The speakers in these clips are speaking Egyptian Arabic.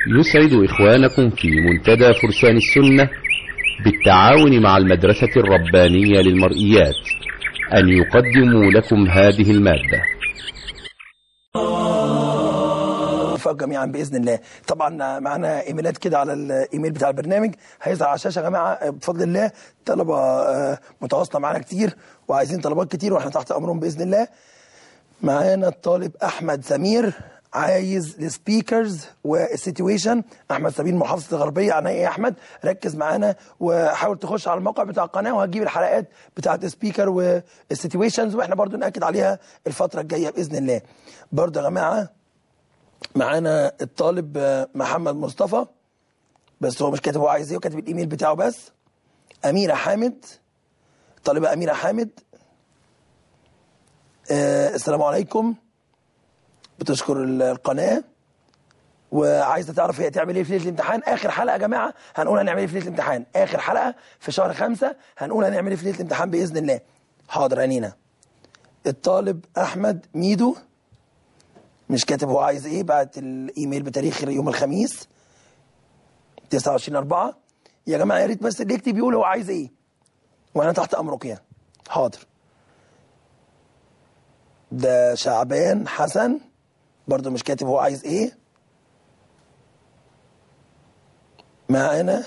يسعد إخوانكم في منتدى فرسان السنة بالتعاون مع المدرسة الربانية للمرئيات أن يقدموا لكم هذه المادة نوفق جميعا باذن الله طبعا معانا ايميلات كده على الايميل بتاع البرنامج هيظهر على الشاشه يا جماعه بفضل الله طلبه آه، متواصله معانا كتير وعايزين طلبات كتير واحنا تحت امرهم باذن الله معانا الطالب احمد سمير عايز السبيكرز والسيتويشن احمد سمير محافظه الغربيه عن ايه يا احمد ركز معانا وحاول تخش على الموقع بتاع القناه وهتجيب الحلقات بتاعه السبيكر والسيتويشنز واحنا برضو ناكد عليها الفتره الجايه باذن الله برضو يا جماعه معانا الطالب آه، محمد مصطفى بس هو مش كاتب هو عايز ايه وكاتب الايميل بتاعه بس اميره حامد الطالبه اميره حامد آه السلام عليكم بتشكر ال- القناه وعايزه تعرف هي تعمل ايه في ليله الامتحان اخر حلقه يا جماعه هنقول هنعمل ايه في ليله الامتحان اخر حلقه في شهر خمسة هنقول هنعمل ايه في ليله الامتحان باذن الله حاضر انينا الطالب احمد ميدو مش كاتب هو عايز ايه بعت الايميل بتاريخ يوم الخميس 29 4 يا جماعه يا ريت بس اللي يكتب يقول هو عايز ايه وانا تحت امرك يا حاضر ده شعبان حسن برضو مش كاتب هو عايز ايه معانا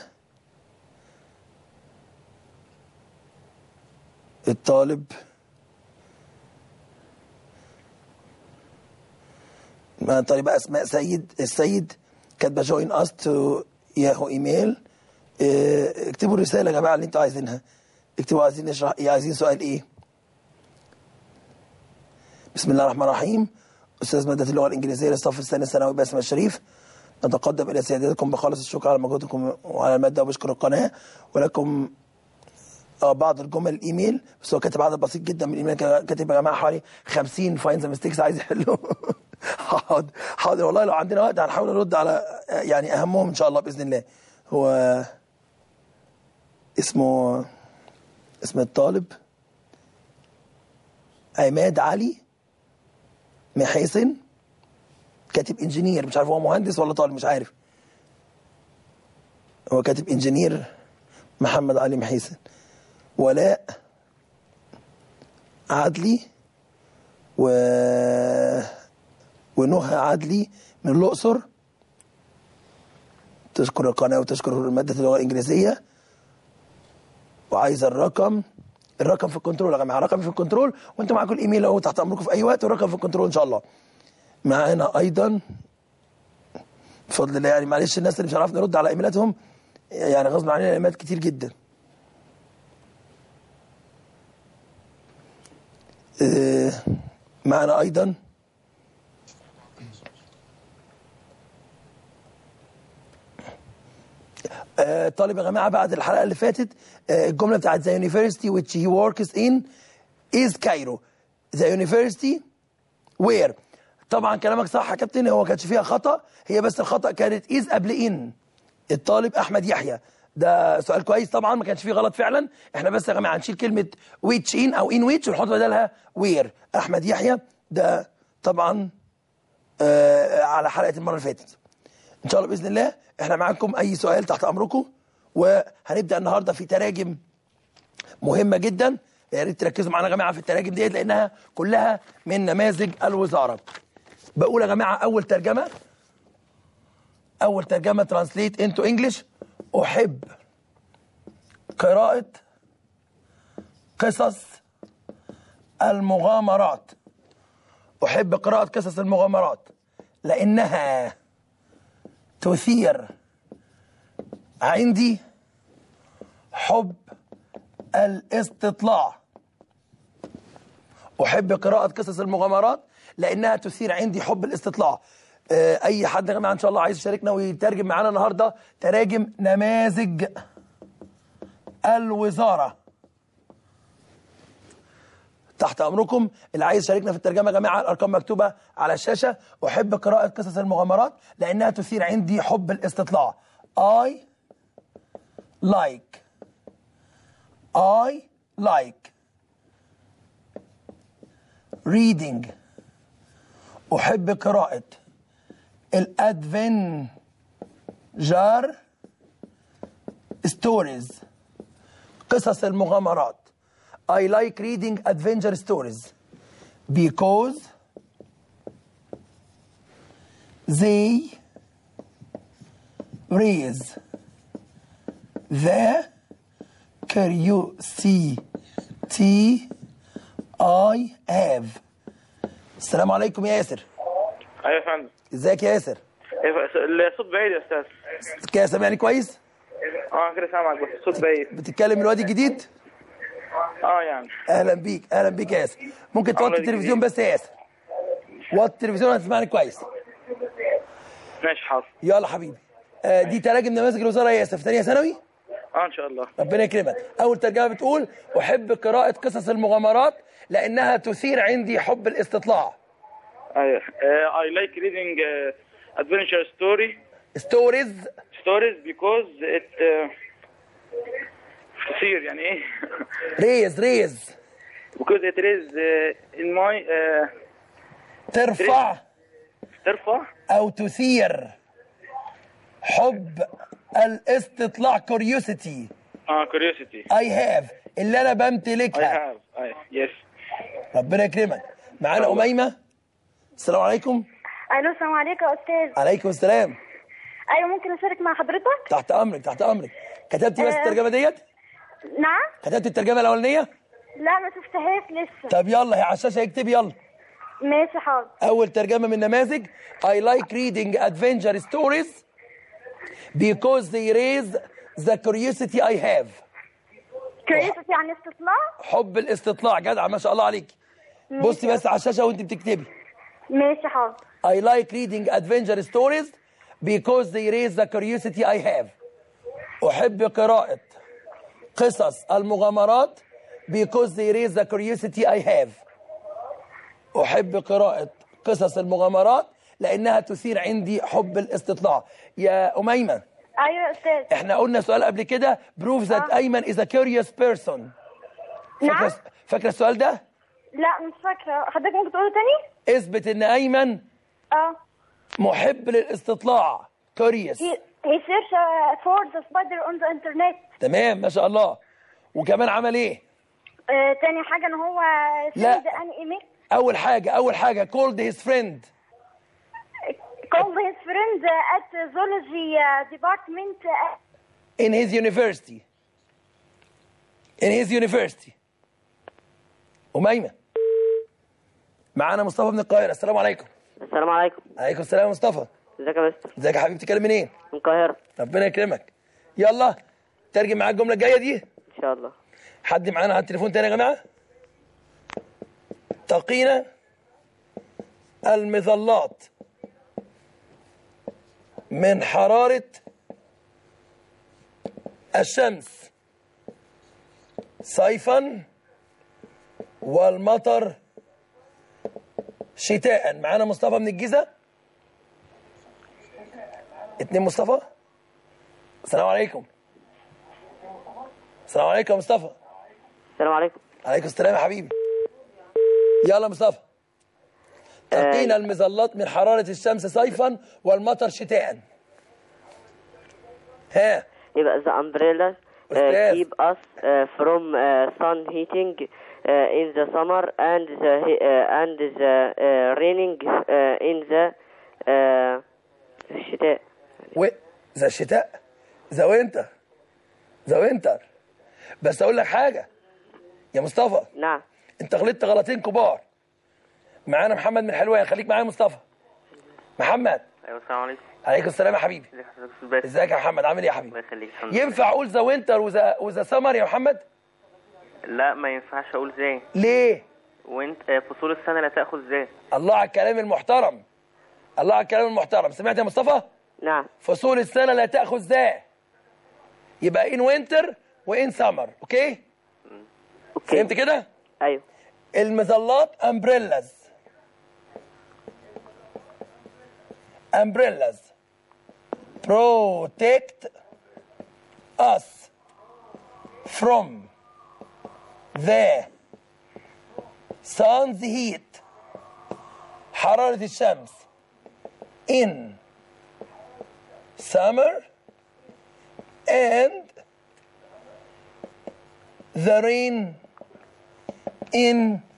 الطالب ما طالبة أسماء سيد السيد كاتبة جوين أس تو ياهو إيميل اه، اكتبوا الرسالة يا جماعة اللي انتوا عايزينها اكتبوا عايزين نشرح ايه عايزين سؤال ايه بسم الله الرحمن الرحيم أستاذ مادة اللغة الإنجليزية للصف الثاني الثانوي باسم الشريف نتقدم إلى سيادتكم بخالص الشكر على مجهودكم وعلى المادة وبشكر القناة ولكم اه بعض الجمل الايميل بس هو كاتب عدد بسيط جدا من الايميل كاتب يا جماعه حوالي 50 فاينز ميستيكس عايز يحله حاضر حاضر والله لو عندنا وقت هنحاول نرد على يعني اهمهم ان شاء الله باذن الله هو اسمه اسم الطالب عماد علي محيسن كاتب انجينير مش عارف هو مهندس ولا طالب مش عارف هو كاتب انجينير محمد علي محيسن ولاء عدلي و ونهى عدلي من الأقصر تشكر القناة وتشكر مادة اللغة الإنجليزية وعايزة الرقم الرقم في الكنترول يا جماعة الرقم في الكنترول وانتوا معاكم الإيميل أهو تحت أمركم في أي وقت والرقم في الكنترول إن شاء الله معانا أيضا بفضل الله يعني معلش الناس اللي مش عارف نرد على إيميلاتهم يعني غصب عننا إيميلات كتير جدا آه، معنا ايضا آه، طالب يا جماعه بعد الحلقه اللي فاتت آه، الجمله بتاعت the university which he works in is Cairo the university where طبعا كلامك صح يا كابتن هو ما كانش فيها خطا هي بس الخطا كانت is قبل in الطالب احمد يحيى ده سؤال كويس طبعا ما كانش فيه غلط فعلا احنا بس يا جماعه هنشيل كلمه which in او in which ونحط بدلها where احمد يحيى ده طبعا آه على حلقه المره اللي فاتت ان شاء الله باذن الله احنا معاكم اي سؤال تحت امركم وهنبدا النهارده في تراجم مهمه جدا يا ريت تركزوا معانا يا جماعه في التراجم ديت لانها كلها من نماذج الوزاره بقول يا جماعه اول ترجمه اول ترجمه ترانسليت انتو انجلش احب قراءه قصص المغامرات احب قراءه قصص المغامرات لانها تثير عندي حب الاستطلاع احب قراءه قصص المغامرات لانها تثير عندي حب الاستطلاع آه، اي حد يا جماعه ان شاء الله عايز يشاركنا ويترجم معانا النهارده تراجم نماذج الوزاره تحت امركم اللي عايز يشاركنا في الترجمه يا جماعه الارقام مكتوبه على الشاشه احب قراءه قصص المغامرات لانها تثير عندي حب الاستطلاع I like I like reading أحب قراءة الأدفن جار ستوريز قصص المغامرات I like reading adventure stories because they raise the curiosity I have السلام عليكم يا ياسر ايوه يا فندم ازيك يا ياسر إيه، الصوت بعيد يا استاذ كده سامعني كويس اه كده سامعك بس الصوت بعيد بتتكلم من الوادي الجديد اه يعني اهلا بيك اهلا بيك يا ياسر ممكن توطي عامل إيه التلفزيون جديد؟ بس يا ياسر وطي التلفزيون هتسمعني كويس ماشي حاضر يلا حبيبي آه دي تراجم نماذج الوزاره يا ياسر في ثانيه ثانوي اه ان شاء الله ربنا يكرمك اول ترجمه بتقول احب قراءه قصص المغامرات لانها تثير عندي حب الاستطلاع ايوه اي لايك ريدنج ادفنتشر ستوري ستوريز ستوريز بيكوز ات كثير يعني ايه ريز ريز because it is uh, in my uh, ترفع ترفع او تثير حب الاستطلاع كوريوسيتي اه curiosity اي هاف اللي انا I بمتلكها have I, yes ربنا يكرمك معانا اميمه السلام عليكم الو السلام عليكم يا استاذ عليكم السلام ايوه ممكن اشارك مع حضرتك تحت امرك تحت امرك كتبتي بس آه. الترجمه ديت نعم كتبت الترجمه الاولانيه لا ما شفتهاش لسه طب يلا هي على الشاشه اكتبي يلا ماشي حاضر اول ترجمه من نماذج I like reading adventure stories because they raise the curiosity I have كريسة يعني استطلاع حب الاستطلاع جدع ما شاء الله عليك بصي بس على الشاشه وانت بتكتبي ماشي حاضر I like reading adventure stories because they raise the curiosity I have أحب قراءة قصص المغامرات because they raise the curiosity I have أحب قراءة قصص المغامرات لأنها تثير عندي حب الاستطلاع يا أميمة ايوه يا استاذ احنا قلنا سؤال قبل كده prove that آه. أيمن is a curious person نعم فاكرة فاكرة السؤال ده؟ لا مش فاكره حضرتك ممكن تقوله تاني اثبت إن أيمن اه محب للاستطلاع curious he he search uh, for the spider on the internet تمام ما شاء الله وكمان عمل ايه آه تاني حاجه ان هو لا. send an email اول حاجه اول حاجه called his friend called his friend uh, at the zoology uh, department uh, in his university in his university أميمة معانا مصطفى من القاهرة السلام عليكم السلام عليكم عليكم السلام يا مصطفى ازيك يا مستر ازيك يا حبيبي بتتكلم منين من القاهرة ربنا يكرمك يلا ترجم معاك الجملة الجاية دي ان شاء الله حد معانا على التليفون تاني يا جماعة تقينا المظلات من حرارة الشمس صيفا والمطر شتاء معانا مصطفى من الجيزة اتنين مصطفى السلام عليكم السلام عليكم يا مصطفى السلام عليكم عليكم السلام يا حبيبي يلا مصطفى تقينا المظلات من حرارة الشمس صيفا والمطر شتاء ها يبقى the umbrellas uh, أستاذ. keep us uh, from uh, sun heating uh, in the summer and the he- uh, and the uh, raining uh, in the uh, الشتاء و ذا الشتاء ذا وينتر ذا وينتر بس اقول لك حاجة يا مصطفى نعم انت غلطت غلطين كبار معانا محمد من حلوان خليك معايا يا مصطفى محمد ايوه السلام عليكم عليكم السلام يا حبيبي ازيك حضرتك استاذ باسم ازيك يا محمد عامل ايه يا حبيبي الله يخليك الحمد لله ينفع اقول ذا وينتر وذا وذا سمر يا محمد لا ما ينفعش اقول زي ليه وانت آه، فصول السنه لا تاخذ زي الله على الكلام المحترم الله على الكلام المحترم سمعت يا مصطفى نعم فصول السنه لا تاخذ ذا يبقى ان وينتر وان سمر اوكي اوكي فهمت كده ايوه المظلات امبريلاز امبريلاز protect us from the sun's heat حرارة الشمس in summer and the rain in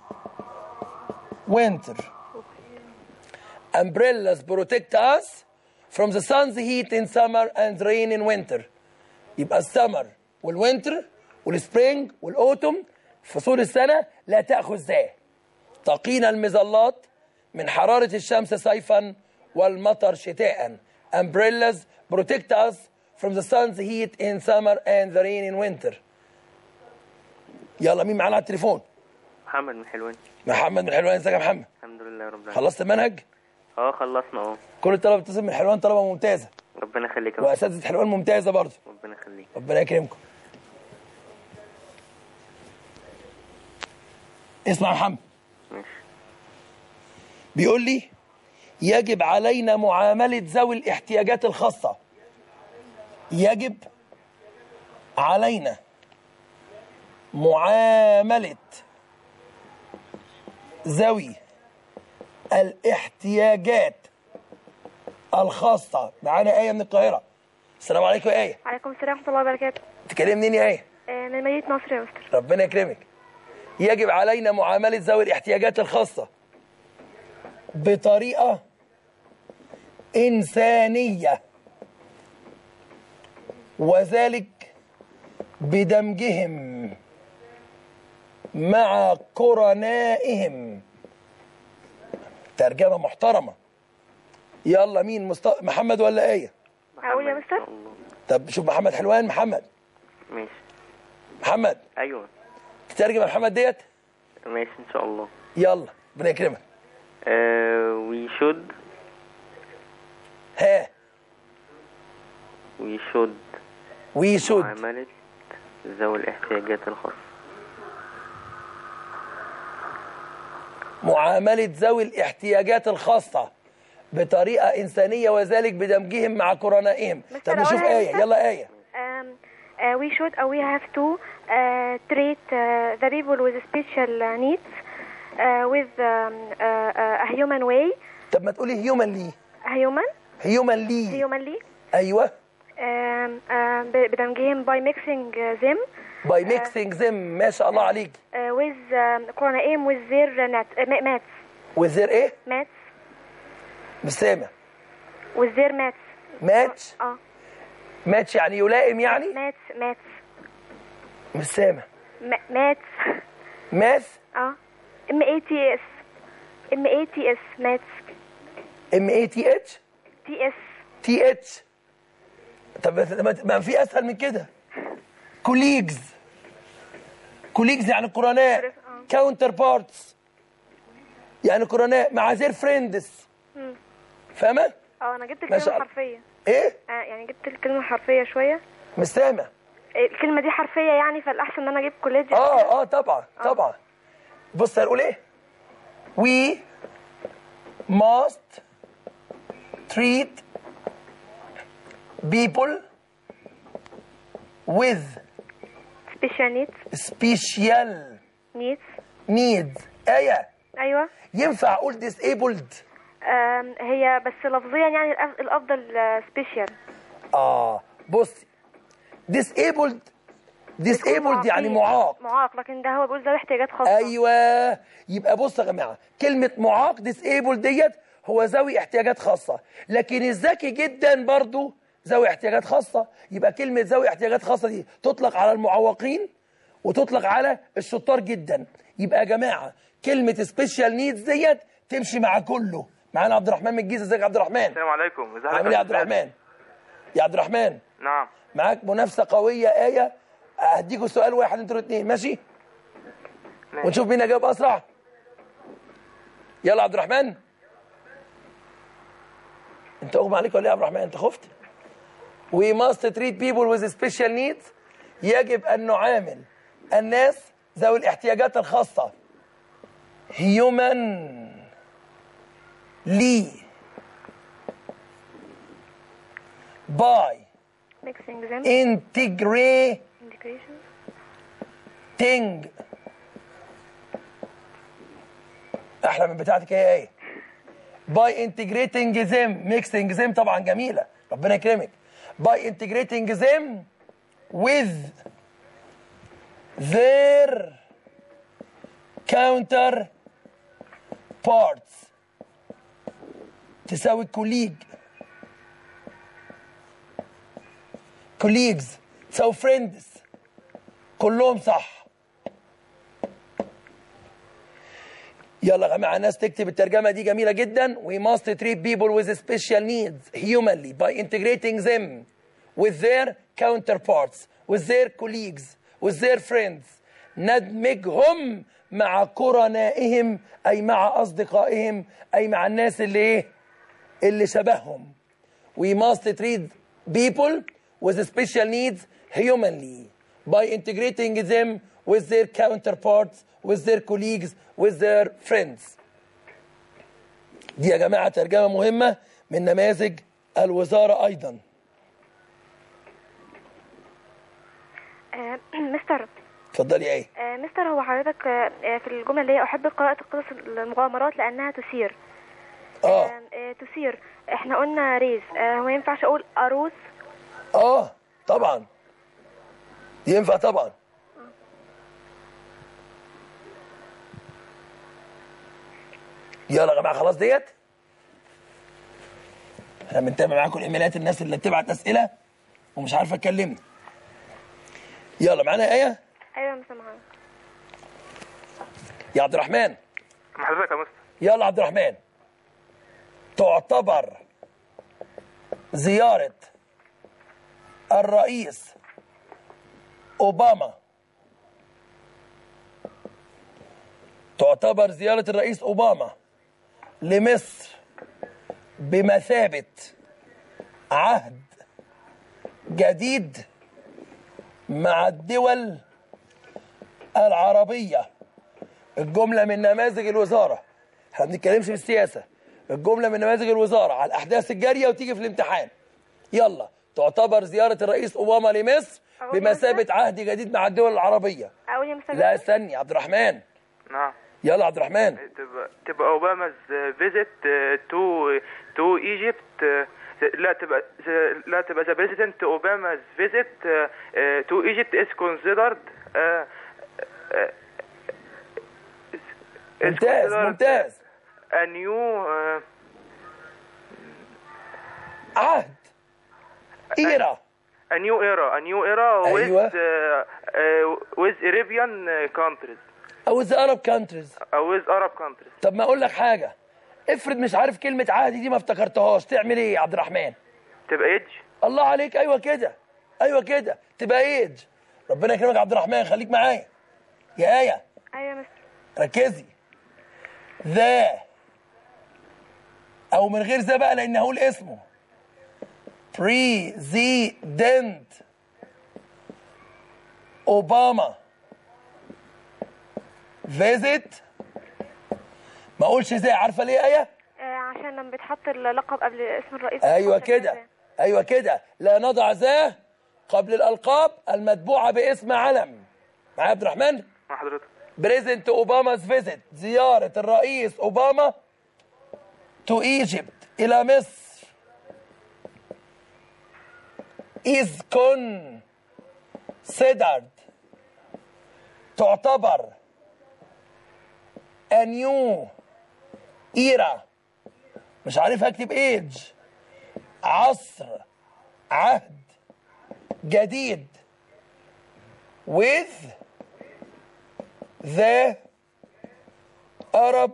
winter. Umbrellas protect us from the sun's heat in summer and rain in winter. يبقى السمر والوينتر والسبرينج والاوتوم فصول السنة لا تأخذ ذا تقينا المظلات من حرارة الشمس صيفا والمطر شتاء umbrellas protect us from the sun's heat in summer and the rain in winter يلا مين معانا على التليفون محمد من حلوان محمد من حلوان ازيك يا محمد الحمد لله رب العالمين خلصت المنهج اه خلصنا اهو كل الطلبه بتتصل من حلوان طلبه ممتازه ربنا يخليك يا أبو. واساتذه حلوان ممتازه برضه ربنا يخليك ربنا يكرمكم اسمع يا محمد ماشي بيقول لي يجب علينا معاملة ذوي الاحتياجات الخاصة يجب علينا معاملة ذوي الاحتياجات الخاصة معانا آية من القاهرة السلام عليكم يا آية عليكم السلام ورحمة الله وبركاته تكلم منين يا آية آه، من مدينة نصر يا مستر ربنا يكرمك يجب علينا معاملة ذوي الاحتياجات الخاصة بطريقة إنسانية وذلك بدمجهم مع قرنائهم ترجمة محترمة يلا مين مست... محمد ولا ايه أقول يا محمد إن مستر؟ شاء الله. طب شوف محمد حلوان محمد ماشي محمد ايوه تترجم يا محمد ديت ماشي ان شاء الله يلا ربنا يكرمك uh, we should ها we should وي شود معاملة ذوي الاحتياجات الخاصة معاملة ذوي الاحتياجات الخاصة بطريقة إنسانية وذلك بدمجهم مع قرنائهم مستر طب نشوف أقولها يا آية مستر؟ يلا آية Um, uh, we should or we have to uh, treat uh, the people with special uh, needs uh, with um, uh, uh, a human way, طب ما تقولي هيومنلي a human, هيومنلي humanly, أيوه um, uh, ب- بدمجهم by mixing uh, them باي ميكسينج زم ما شاء الله عليك uh, with um, قرنائهم with their net, uh, ma- mats, وزير إيه mats, مش سامع with their mats. ماتش اه ماتش يعني يلائم يعني mats, mats, مش سامع ma- mats. ماث اه M A T S M A T S mats ام اي تي اتش T S تي اتش طب ما- ما في اسهل من كده كوليجز كوليجز يعني قرناء كاونتر بارتس يعني قرناء مع زير فريندز فاهمه اه انا جبت ما شاء الكلمة الله. حرفية ايه آه يعني جبت الكلمة حرفية شوية مش سامع الكلمة دي حرفية يعني فالأحسن إن أنا أجيب كوليدج اه اه طبعا طبعا بص هنقول ايه we must treat people with سبيشال نيدز special نيدز needs ايه أيوة ينفع اقول disabled آم، هي بس لفظيا يعني الأف- الأفضل سبيشال اه بصي disabled disabled يعني معاق معاق لكن ده هو بيقول ذوي احتياجات خاصة ايوه يبقى بص يا جماعه كلمه معاق ديسيبل ديت هو ذوي احتياجات خاصه لكن الذكي جدا برضو ذوي احتياجات خاصه يبقى كلمه ذوي احتياجات خاصه دي تطلق على المعوقين وتطلق على الشطار جدا يبقى يا جماعه كلمه سبيشال نيدز ديت تمشي مع كله معانا عبد الرحمن من الجيزه ازيك يا عبد الرحمن السلام عليكم ازي عامل ايه يا عبد الرحمن يا عبد الرحمن نعم معاك منافسه قويه ايه هديكوا سؤال واحد انتوا الاثنين ماشي ماشي. ونشوف مين اجاوب اسرع يلا عبد الرحمن انت اغمى عليك ولا ايه يا عبد الرحمن انت خفت we must treat people with special needs يجب ان نعامل الناس ذوي الاحتياجات الخاصه human لي by mixing them integrating integration احلى من بتاعتك هي ايه باي انتجريتنج زم ميكسنج زم طبعا جميله ربنا يكرمك باي انتجريتنج زم with their counter parts تساوي كوليج colleagues تساوي friends كلهم صح يلا يا جماعه الناس تكتب الترجمه دي جميله جدا we must treat people with special needs humanly by integrating them with their counterparts with their colleagues with their friends ندمجهم مع قرنائهم اي مع اصدقائهم اي مع الناس اللي ايه اللي شبههم we must treat people with special needs humanly by integrating them with their counterparts with their colleagues with their friends دي يا جماعة ترجمة مهمة من نماذج الوزارة أيضا آه، مستر اتفضلي ايه آه، مستر هو حضرتك آه، آه، في الجملة اللي هي أحب قراءة قصص المغامرات لأنها تثير اه آه، آه، تثير احنا قلنا ريز آه، هو ينفعش أقول أروس اه طبعا ينفع طبعا يلا يا جماعه خلاص ديت احنا بنتابع معاكم الايميلات الناس اللي بتبعت اسئله ومش عارفه تكلمني يلا معانا ايه أيوة يا مستر محمد يا عبد الرحمن مع حضرتك يا مستر يلا عبد الرحمن تعتبر زيارة الرئيس أوباما تعتبر زيارة الرئيس أوباما لمصر بمثابة عهد جديد مع الدول العربيه الجملة من نماذج الوزارة احنا ما بنتكلمش في السياسة الجملة من نماذج الوزارة على الأحداث الجارية وتيجي في الامتحان يلا تعتبر زيارة الرئيس أوباما لمصر أقول بمثابة مثلا؟ عهد جديد مع الدول العربية أقول يا مستر لا استني عبد الرحمن نعم يلا عبد الرحمن تبقى تبقى اوباما's فيزيت تو تو ايجيبت لا تبقى لا تبقى ذا بريزيدنت اوباما's فيزيت تو ايجيبت از كونسيدرد ممتاز ممتاز a new uh, عهد إيرا a new era a new era with أيوة. uh, uh, with Arabian uh, countries أو the Arab countries uh, with Arab countries طب ما أقول لك حاجة افرض مش عارف كلمة عهد دي ما افتكرتهاش تعمل إيه يا عبد الرحمن تبقى ايدج الله عليك ايوه كده ايوه كده تبقى ايج ربنا يكرمك يا عبد الرحمن خليك معايا يا ايه أيوة يا مستر ركزي ذا او من غير ذا بقى لان هقول اسمه بريزيدنت اوباما فيزيت ما اقولش ذا عارفه ليه ايه آه، عشان لما بيتحط اللقب قبل اسم الرئيس ايوه بيتحط كده كذا. ايوه كده لا نضع ذا قبل الالقاب المتبوعه باسم علم معايا عبد الرحمن مع حضرتك بريزنت اوباما's فيزيت زياره الرئيس اوباما تو ايجيبت الى مصر is considered تعتبر a new era مش عارف اكتب ايج عصر عهد جديد with the Arab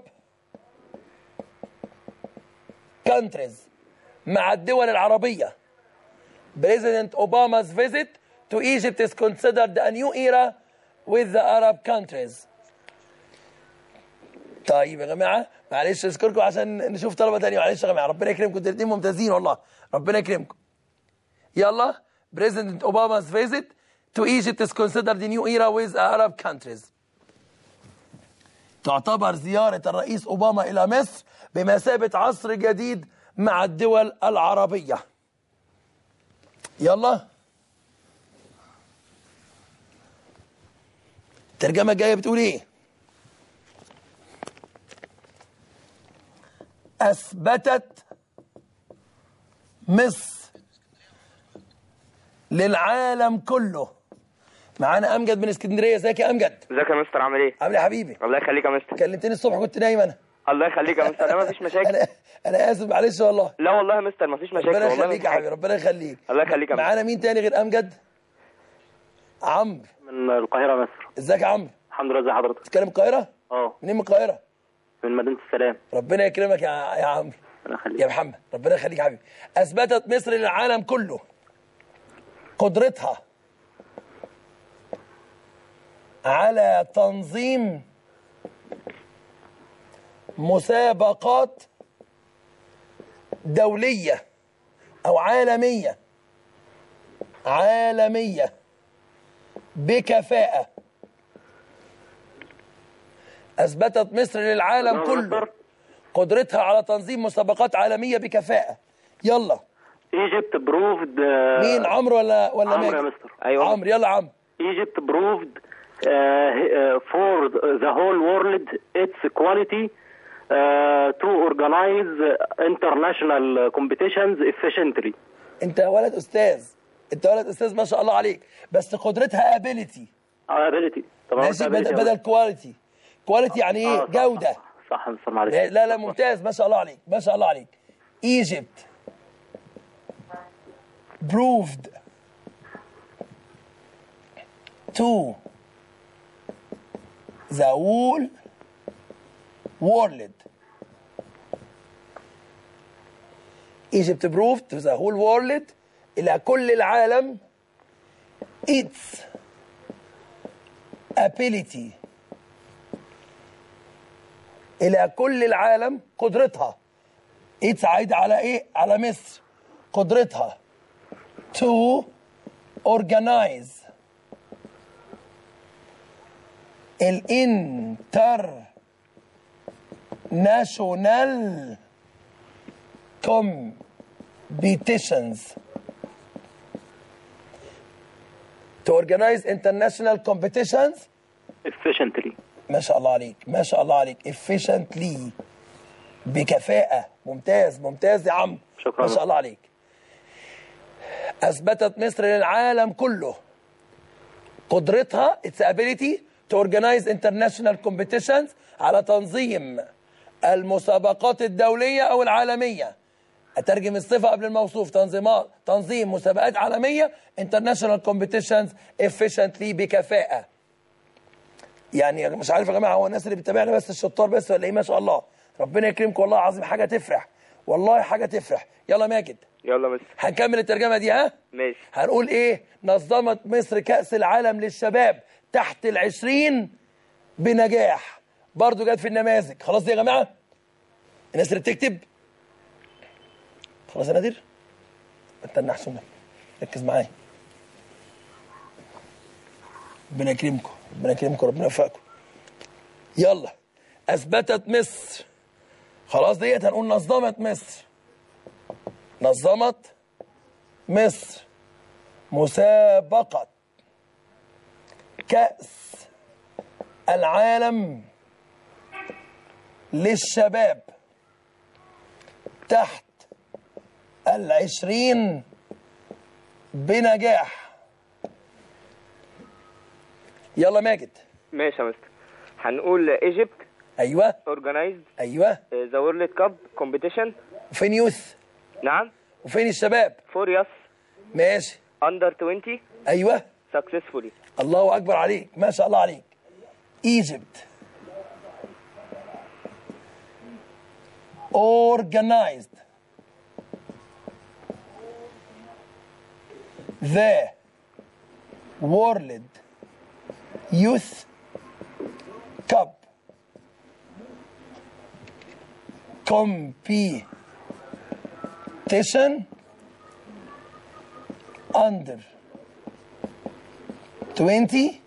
countries مع الدول العربية President Obama's visit to Egypt is considered a new era with the Arab countries طيب يا جماعة معلش اشكركم عشان نشوف طلبة تانية معلش يا جماعة ربنا يكرمكم انتوا الاتنين ممتازين والله ربنا يكرمكم يلا President Obama's visit to Egypt is considered a new era with the Arab countries تعتبر زيارة الرئيس أوباما إلى مصر بمثابة عصر جديد مع الدول العربية يلا الترجمة الجاية بتقول إيه أثبتت مصر للعالم كله معانا امجد من اسكندريه ازيك يا امجد ازيك يا مستر عامل ايه؟ عامل ايه يا حبيبي الله يخليك يا مستر كلمتني الصبح كنت نايم انا الله يخليك يا مستر لا مفيش مشاكل انا انا اسف معلش والله لا والله يا مستر مفيش مشاكل ربنا والله يخليك مفيش يا حبيبي حاجة. ربنا يخليك الله يخليك يا مستر معانا مين تاني غير امجد عمرو من القاهرة مصر ازيك يا عمرو الحمد لله ازي حضرتك تتكلم القاهره اه منين من القاهره من مدينة السلام ربنا يكرمك يا يا عمرو انا خليك يا محمد ربنا يخليك يا حبيبي اثبتت مصر للعالم كله قدرتها على تنظيم مسابقات دوليه او عالميه عالميه بكفاءه اثبتت مصر للعالم كله قدرتها على تنظيم مسابقات عالميه بكفاءه يلا ايجيبت بروفد مين عمرو ولا ولا عمرو يا ماجد مستر ايوه عمرو يلا عمرو Egypt proved uh, uh, for the whole world its quality uh, to organize international competitions efficiently. انت ولد استاذ انت ولد استاذ ما شاء الله عليك بس قدرتها ابيليتي ability طبعا ماشي ability بدل يا بدل كواليتي كواليتي يعني آه، ايه صح، جوده صح, صح يا مستر معلش لا لا ممتاز ما شاء الله عليك ما شاء الله عليك Egypt proved to the whole world Egypt proved to the whole world إلى كل العالم its ability إلى كل العالم قدرتها its عايدة على إيه؟ على مصر قدرتها to organize الانتر national competitions to organize international competitions efficiently ما شاء الله عليك ما شاء الله عليك efficiently بكفاءة ممتاز ممتاز يا عم شكراً. ما شاء الله عليك أثبتت مصر للعالم كله قدرتها its ability to organize international competitions على تنظيم المسابقات الدولية أو العالمية أترجم الصفة قبل الموصوف تنظيمات تنظيم مسابقات عالمية international competitions efficiently بكفاءة يعني مش عارف يا جماعه هو الناس اللي بتتابعنا بس الشطار بس ولا ايه ما شاء الله ربنا يكرمكم والله العظيم حاجه تفرح والله حاجه تفرح يلا ماجد يلا مستر هنكمل الترجمه دي ها ماشي هنقول ايه نظمت مصر كاس العالم للشباب تحت العشرين بنجاح برضو جت في النماذج خلاص دي يا جماعه الناس اللي بتكتب خلاص يا نادر انت النحس ركز معايا ربنا يكرمكم ربنا يكرمكم ربنا يوفقكم يلا اثبتت مصر خلاص ديت هنقول نظمت مصر نظمت مصر مسابقة كأس العالم للشباب تحت العشرين بنجاح يلا ماجد ماشي يا مستر هنقول ايجيبت ايوه اورجنايزد ايوه ذا وورلد كاب كومبيتيشن وفين يوث نعم وفين الشباب فور يس ماشي اندر 20 ايوه successfully الله اكبر عليك ما شاء الله عليك Egypt organized the World Youth Cup competition under 20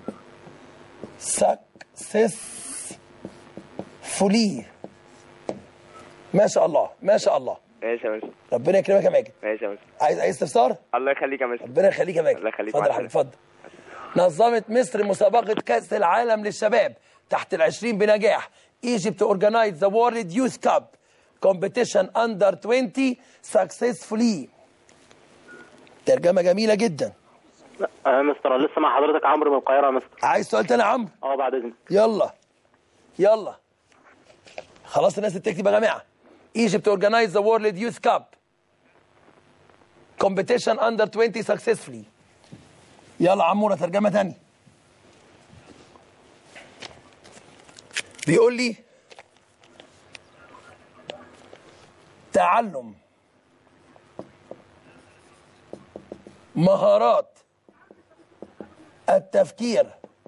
successfully ما شاء الله ما شاء الله ماشي يا مستر ربنا يكرمك يا ماجد ماشي يا مستر عايز عايز استفسار الله يخليك يا مستر ربنا يخليك يا ماجد الله يخليك، اتفضل مع يا حبيبي اتفضل نظمت مصر مسابقة كأس العالم للشباب تحت العشرين بنجاح Egypt organized the World Youth Cup competition under 20 successfully ترجمة جميلة جدا آه مستر أنا لسه مع حضرتك عمرو من القاهرة يا مستر عايز سؤال تاني يا عمرو اه بعد إذنك يلا يلا خلاص الناس تكتب يا جماعه Egypt organized the World Youth Cup competition under 20 successfully يلا عموره ترجمه تانية بيقول لي تعلم مهارات التفكير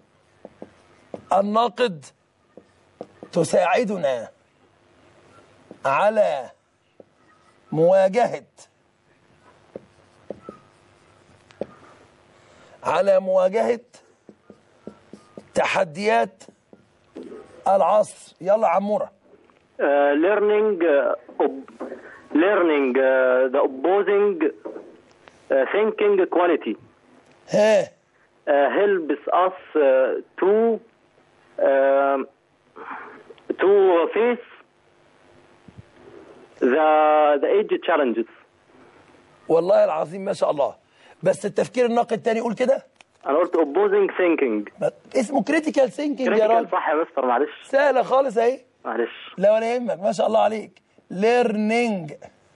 الناقد تساعدنا على مواجهة على مواجهة تحديات العصر يلا عمورة uh, learning uh, ob- learning uh, the opposing uh, thinking quality ها uh, helps us uh, to um to face the the age challenges والله العظيم ما شاء الله بس التفكير الناقد تاني قول كده انا قلت opposing thinking ما- اسمه كريتيكال ثينكينج يا critical راجل صح يا مستر معلش سهلة خالص اهي معلش لا ولا يهمك ما شاء الله عليك learning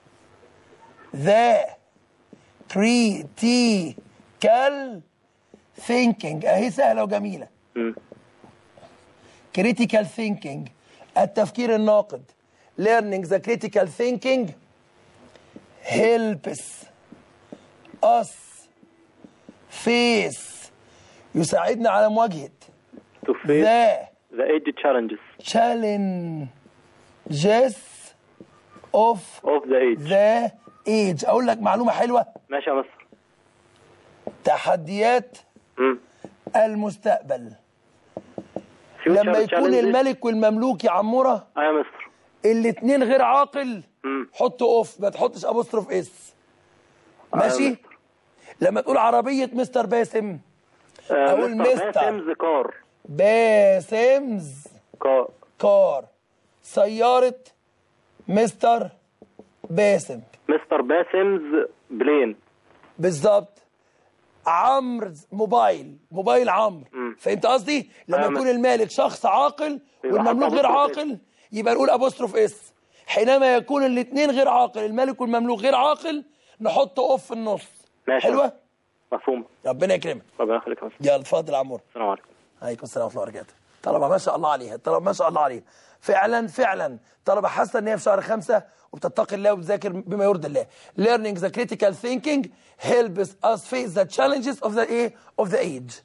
the critical thinking اهي سهلة وجميلة مم. critical thinking التفكير الناقد learning the critical thinking helps us face يساعدنا على مواجهة to face the the age challenges challenges of of the age the age اقول لك معلومه حلوه ماشي يا مستر تحديات مم. المستقبل Future لما يكون challenges. الملك والمملوك يا عموره اه يا مستر الاثنين غير عاقل مم. حط اوف ما تحطش ابوستروف اس آه يا ماشي مستر. لما تقول عربيه مستر باسم آه، أقول مستر مستر. باسمز كار باسمز كار كار سياره مستر باسم مستر باسمز بلين بالظبط عمرو موبايل موبايل عمرو مم. فهمت قصدي لما فاهم. يكون المالك شخص عاقل يبقى والمملوك حط غير أبوستروف عاقل يبقى نقول ابوستروف اس حينما يكون الاثنين غير عاقل المالك والمملوك غير عاقل نحط اوف في النص ماشي. حلوه مفهوم ربنا يكرمك ربنا يخليك يا مستر يلا اتفضل يا عمور السلام عليكم عليكم السلام ورحمه الله وبركاته طلبه ما شاء الله عليها طلبه ما شاء الله عليها فعلا فعلا طلبه حاسه ان هي في شهر خمسة وبتتقي الله وبتذاكر بما يرضي الله learning the critical thinking helps us face the challenges of the ايه of the age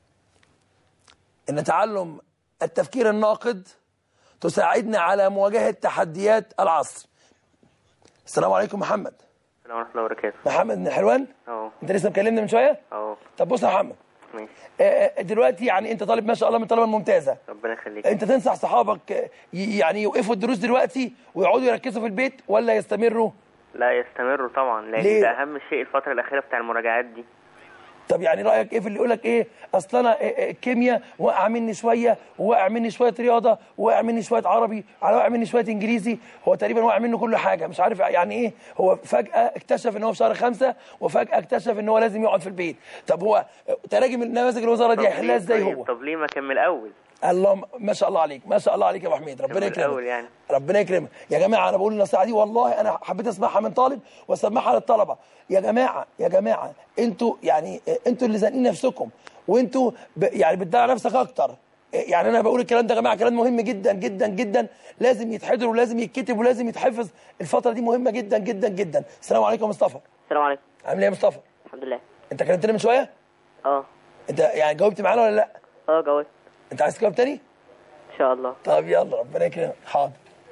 ان تعلم التفكير الناقد تساعدنا على مواجهه تحديات العصر السلام عليكم محمد السلام ورحمة الله وبركاته محمد من حلوان اهو انت لسه مكلمني من شويه اهو طب بص يا محمد ماشي آه، آه، دلوقتي يعني انت طالب ما شاء الله من الطلبه الممتازه ربنا يخليك انت تنصح صحابك آه، ي- يعني يوقفوا الدروس دلوقتي ويقعدوا يركزوا في البيت ولا يستمروا لا يستمروا طبعا لان ليه؟ ده اهم شيء الفترة الأخيرة بتاع المراجعات دي طب يعني رايك ايه في اللي يقول لك ايه اصل انا آه، آه، الكيمياء وقع مني شويه وقع مني شويه رياضه وقع مني شويه عربي على وقع مني شويه انجليزي هو تقريبا وقع منه كل حاجه مش عارف يعني ايه هو فجاه اكتشف ان هو في شهر خمسة وفجاه اكتشف ان هو لازم يقعد في البيت طب هو آه، تراجم نماذج الوزاره دي طب هيحلها ليه ازاي طيب؟ هو طب ليه ما كان من الأول اللهم ما شاء الله عليك ما شاء الله عليك يا ابو حميد ربنا من يكرمك الأول يعني. ربنا يكرمك يا جماعه انا بقول النصيحه دي والله انا حبيت اسمعها من طالب واسمعها للطلبه يا جماعه يا جماعه انتوا يعني انتوا اللي زانقين نفسكم وانتوا ب يعني بتضيع نفسك اكتر يعني انا بقول الكلام ده يا جماعه كلام مهم جدا جدا جدا لازم يتحضر ولازم يتكتب ولازم يتحفظ الفتره دي مهمه جدا جدا جدا السلام عليكم يا مصطفى السلام عليكم عامل ايه يا مصطفى الحمد لله انت كلمتني من شويه اه انت يعني جاوبت معانا ولا لا اه جاوبت انت عايز تجاوب تاني ان شاء الله طب يلا ربنا يكرمك حاضر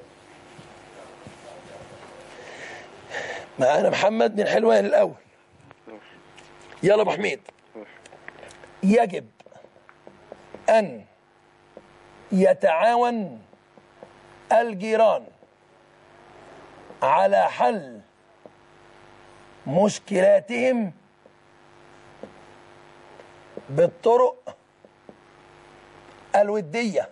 معانا محمد من حلوان الاول يلا يا ابو حميد يجب ان يتعاون الجيران على حل مشكلاتهم بالطرق الوديه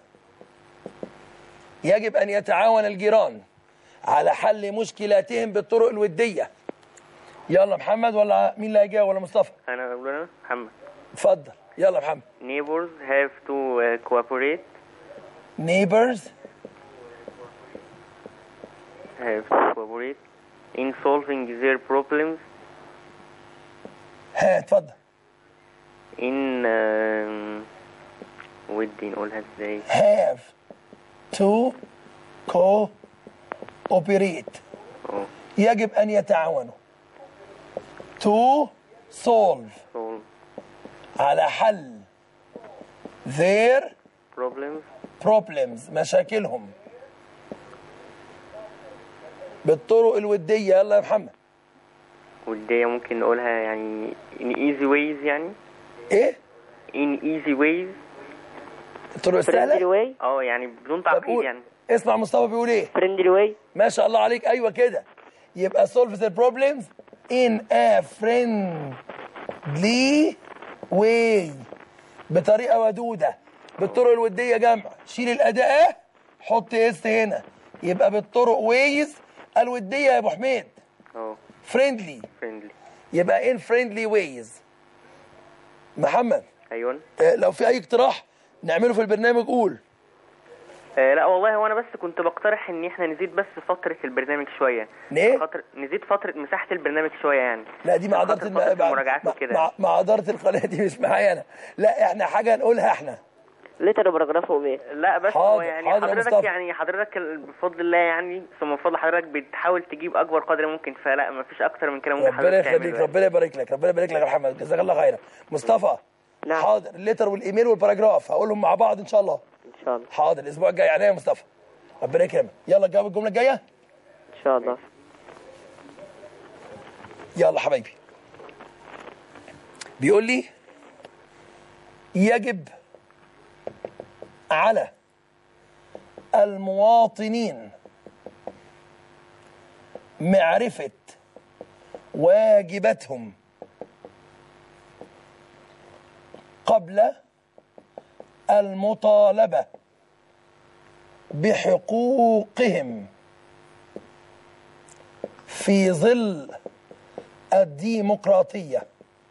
يجب أن يتعاون الجيران على حل مشكلاتهم بالطرق الودية يلا محمد ولا مين اللي هيجاوب ولا مصطفى انا بقول انا محمد اتفضل يلا محمد neighbors have to uh, cooperate neighbors have to cooperate in solving their problems ها اتفضل in um, ودي نقولها ازاي have to cooperate اه يجب أن يتعاونوا to solve solve على حل their problems problems مشاكلهم بالطرق الودية يلا يا محمد ودي ممكن نقولها يعني in easy ways يعني ايه in easy ways الطرق friendly السهلة way اه يعني بدون طب تعقيد قول يعني اسمع مصطفى بيقول ايه friendly way ما شاء الله عليك ايوه كده يبقى solve the problems in a friendly way بطريقه ودوده بالطرق الوديه جمع شيل الاداه حط اس هنا يبقى بالطرق ويز الوديه يا ابو حميد اه friendly friendly يبقى in friendly ways محمد ايوه آه، لو في اي اقتراح نعمله في البرنامج قول آه لا والله هو انا بس كنت بقترح ان احنا نزيد بس فترة البرنامج شوية ليه؟ خاطر نزيد فترة مساحة البرنامج شوية يعني لا دي مع عشان اداره خاطر الم... فترة المراجعات مع... وكده مع... مع اداره القناه دي مش معايا انا لا احنا حاجه نقولها احنا لتر باراجراف ايه لا بس حاضر، هو يعني حاضر يا حضرتك مصطفى. يعني حضرتك ال- بفضل الله يعني ثم بفضل حضرتك بتحاول تجيب اكبر قدر ممكن فلا ما فيش اكتر من كده ممكن ربنا حضرتك يخليك تعمله يعني. ربنا يبارك لك ربنا يبارك لك يا محمد جزاك الله خيرا مصطفى نعم. حاضر الليتر والايميل والباراجراف هقولهم مع بعض ان شاء الله ان شاء الله حاضر الاسبوع الجاي عليا يا مصطفى ربنا يكرمك يلا جاوب الجمله الجايه ان شاء الله يلا حبايبي بيقول لي يجب على المواطنين معرفة واجباتهم قبل المطالبة بحقوقهم في ظل الديمقراطية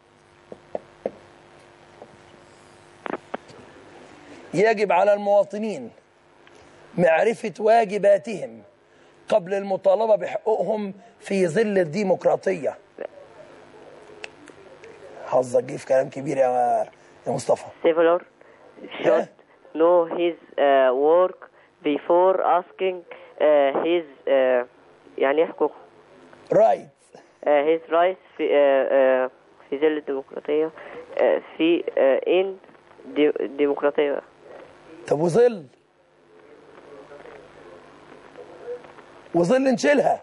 يجب على المواطنين معرفة واجباتهم قبل المطالبة بحقوقهم في ظل الديمقراطية حظك جه في كلام كبير يا يا مصطفى Civil should know his uh, work before asking uh, his uh, يعني إيه حقوق رايت uh, his rights في uh, uh, في ظل الديمقراطية uh, في uh, in دي- الديمقراطية طب وظل وظل نشيلها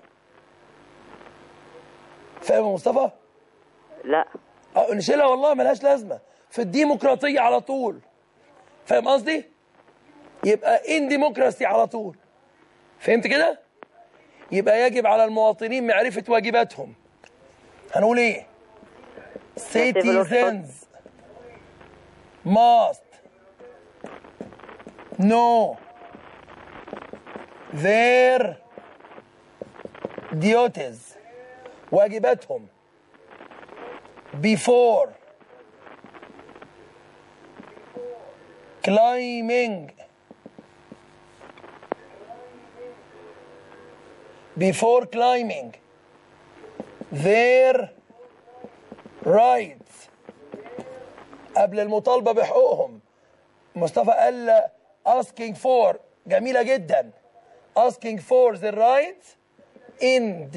فاهم يا مصطفى؟ لا أه، نشيلها والله ملهاش لازمه في الديمقراطيه على طول فاهم قصدي؟ يبقى ان ديمقراسي على طول فهمت كده؟ يبقى يجب على المواطنين معرفه واجباتهم هنقول ايه؟ citizens must know their duties واجباتهم before climbing before climbing their rights قبل المطالبة بحقوقهم مصطفى قال asking for جميلة جدا asking for the rights in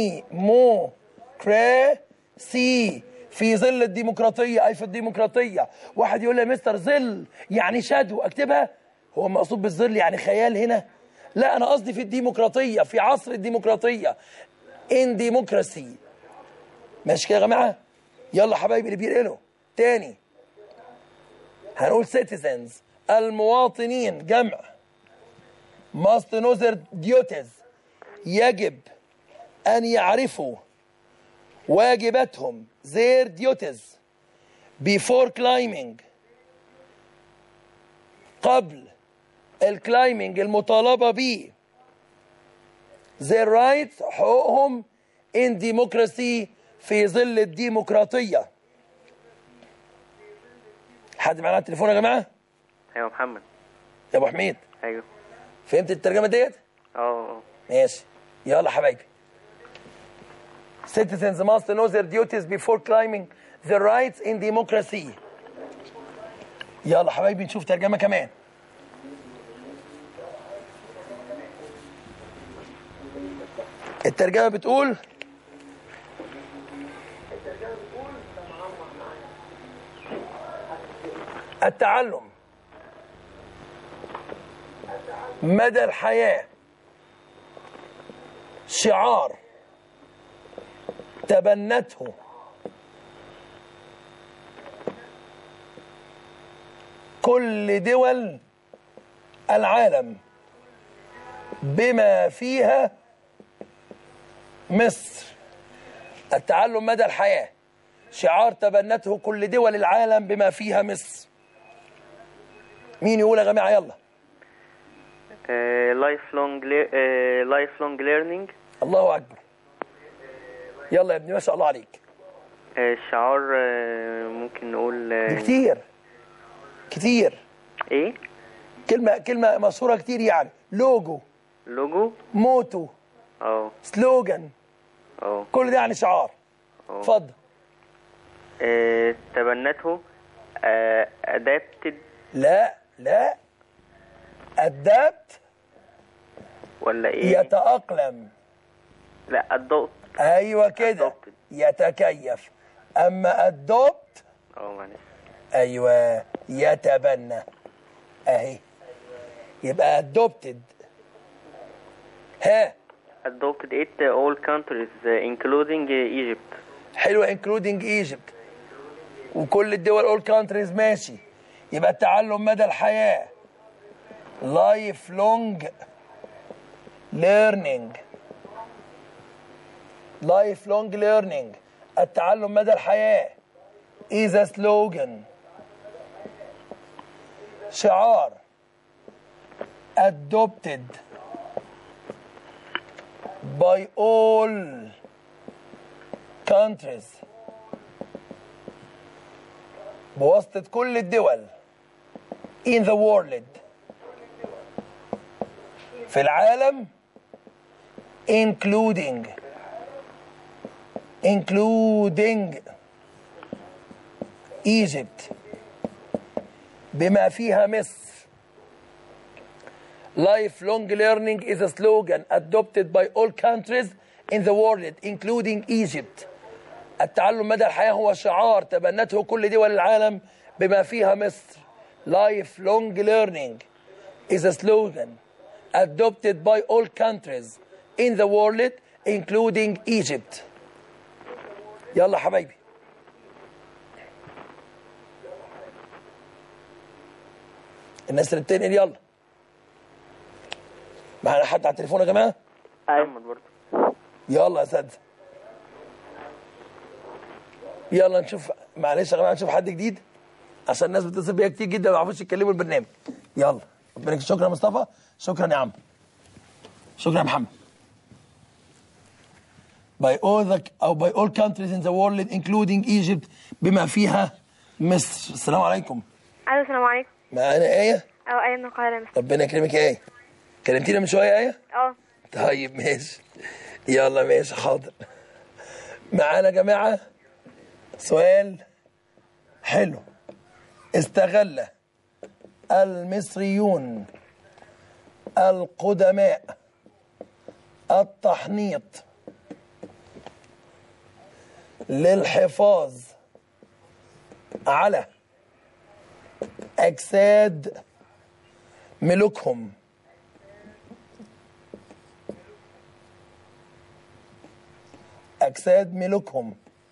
democracy في ظل الديمقراطية أي في الديمقراطية واحد يقول لي يا مستر ظل يعني شادو أكتبها هو مقصود بالظل يعني خيال هنا لا أنا قصدي في الديمقراطية في عصر الديمقراطية in democracy ماشي كده يا جماعة يلا حبايبي اللي بينقلوا تاني هنقول citizens المواطنين جمع must know their duties يجب أن يعرفوا واجباتهم their duties before climbing قبل الكلايمنج المطالبة به their rights حقوقهم in democracy في ظل الديمقراطية حد معانا على التليفون يا جماعة ايوه محمد يا ابو حميد ايوه فهمت الترجمة ديت اه اه ماشي يلا حبايبي Citizens must know their duties before claiming their rights in democracy يلا حبايبي نشوف ترجمة كمان الترجمة بتقول التعلم مدى الحياة شعار تبنته كل دول العالم بما فيها مصر التعلم مدى الحياة شعار تبنته كل دول العالم بما فيها مصر مين يقول يا جماعة يلا لايف لونج لايف لونج ليرنينج الله أكبر يلا يا ابني ما شاء الله عليك شعار آه، ممكن نقول آه، دي كتير كتير ايه كلمة كلمة مشهورة كتير يعني لوجو لوجو موتو اه سلوجان اه كل ده يعني شعار اه اتفضل آه، تبنته ادابتد لا لا ادابت ولا ايه يتأقلم لا ادوت ايوه كده Adopted. يتكيف اما ادوبت اه معلش ايوه يتبنى اهي يبقى adopted ها adopted it all countries uh, including uh, Egypt حلوة including Egypt وكل الدول all countries ماشي يبقى التعلم مدى الحياة life long learning life long learning التعلم مدى الحياة is a slogan شعار adopted by all countries بواسطة كل الدول in the world في العالم including including Egypt بما فيها مصر Lifelong learning is a slogan adopted by all countries in the world including Egypt التعلم مدى الحياة هو شعار تبنته كل دول العالم بما فيها مصر Lifelong learning is a slogan adopted by all countries in the world including Egypt يلا حبايبي الناس اللي بتنقل يلا معانا حد على التليفون يا جماعه محمد برضه يلا يا اساتذه يلا نشوف معلش يا جماعه نشوف حد جديد عشان الناس بتتصل بيا كتير جدا ما يعرفوش يتكلموا البرنامج يلا ربنا يكرمك. شكرا يا مصطفى شكرا يا عم شكرا يا محمد by all the او by all countries in the world including Egypt بما فيها مصر السلام عليكم الو السلام عليكم معانا آية اه ايه من القاهره يا مستر ربنا يكرمك يا آية كلمتينا من شوية آية اه طيب ماشي يلا ماشي حاضر معانا يا جماعة سؤال حلو استغل المصريون القدماء التحنيط للحفاظ على أجساد ملوكهم أجساد ملوكهم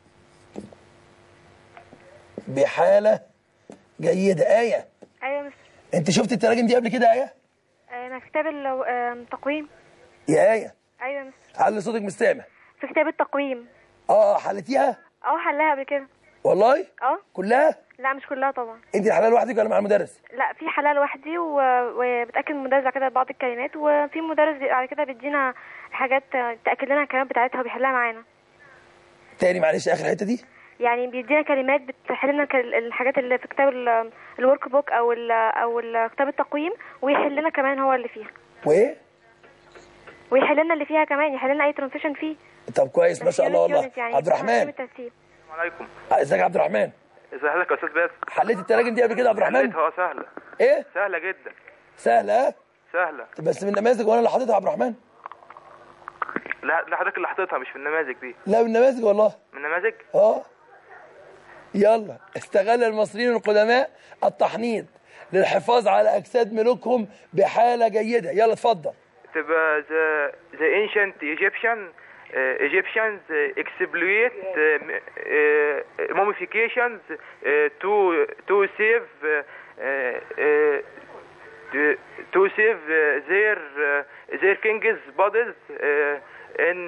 بحالة جيدة آية ايوه يا مستر أنت شفت التراجم دي قبل كده آية؟ آه، انا في كتاب اللو- آه، التقويم يا آية ايوه يا مستر علي صوتك مش سامع في كتاب التقويم اه حلتيها اه حلها قبل كده والله اه كلها لا مش كلها طبعا انت حلال لوحدك ولا مع المدرس لا في حلها لوحدي و- وبتاكد من المدرس بعد كده بعض الكلمات وفي مدرس بي- بعد كده بيدينا حاجات آه، تاكد لنا الكلمات بتاعتها وبيحلها معانا تاني معلش اخر الحته دي يعني بيدينا كلمات بتحل لنا كال- الحاجات اللي في كتاب ال- الورك بوك او ال او ال- كتاب التقويم ويحل لنا كمان هو اللي فيها وايه ويحل لنا اللي فيها كمان يحل لنا اي ترانزيشن فيه طب كويس ما شاء الله unit والله unit يعني عبد الرحمن الترتيب. السلام عليكم ازيك يا عبد الرحمن ازي حضرتك يا استاذ باسم حليت التراجم دي قبل كده يا عبد الرحمن حليتها اه سهله ايه سهله جدا سهله ها سهله بس من النماذج وانا اللي حاططها يا عبد الرحمن لا لا حضرتك اللي حاططها مش في النماذج دي لا من النماذج والله من النماذج اه يلا استغل المصريين القدماء التحنيط للحفاظ على اجساد ملوكهم بحاله جيده يلا اتفضل تبقى the the ancient Egyptian uh, Egyptians uh, exploit uh, uh, mummifications uh, to to save uh, uh, to, to save uh, their uh, their kings' bodies uh, in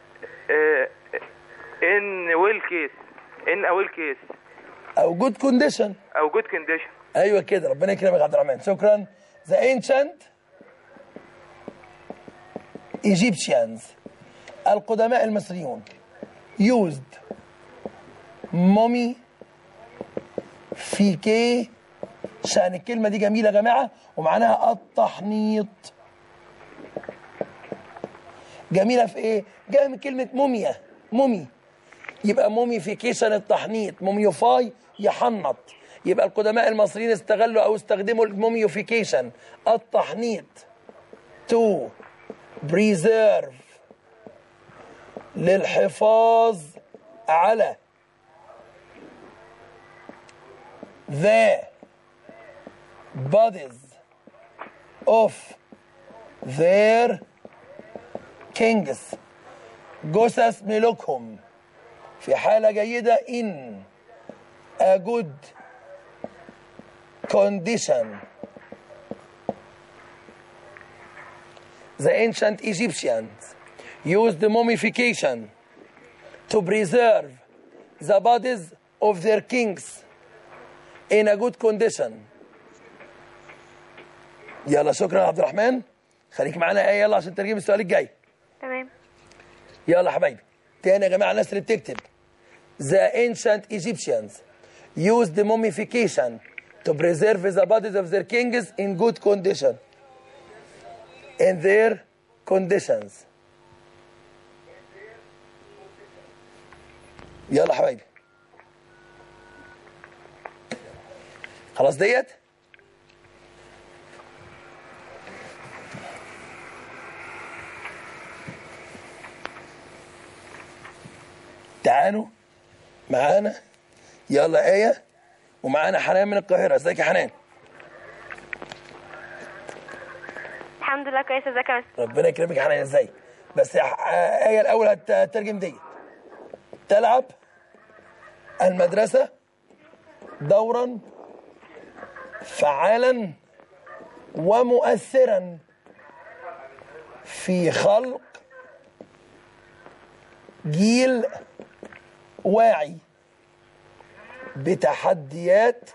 uh, in well case in a well case او جود كونديشن او good condition ايوه كده ربنا يكرمك يا عبد الرحمن شكرا ذا ancient Egyptians القدماء المصريون used mummy فيكي شأن الكلمة دي جميلة يا جماعة ومعناها التحنيط جميلة في ايه؟ جاية من كلمة موميا مومي يبقى موميفيكيشن التحنيط موميوفاي يحنط يبقى القدماء المصريين استغلوا او استخدموا الموميوفيكيشن التحنيط تو بريزيرف للحفاظ على the bodies of their kings جثث ملوكهم في حالة جيدة in a good condition the ancient Egyptians used mummification to preserve the bodies of their kings in a good condition يلا شكرا يا عبد الرحمن خليك معانا ايه يلا عشان ترجم السؤال الجاي تمام يلا يا حبايبي تاني يا جماعه الناس اللي بتكتب The ancient Egyptians used the mummification to preserve the bodies of their kings in good condition in their conditions يلا يا حبايبي خلاص ديت تعالوا معانا يلا آية ومعانا حنان من القاهرة ازيك يا حنان الحمد لله كويسه ازيك يا مستر ربنا يكرمك يا حنان ازاي بس يا ح- آية الأول هت- هتترجم دي تلعب المدرسة دورا فعالا ومؤثرا في خلق جيل واعي بتحديات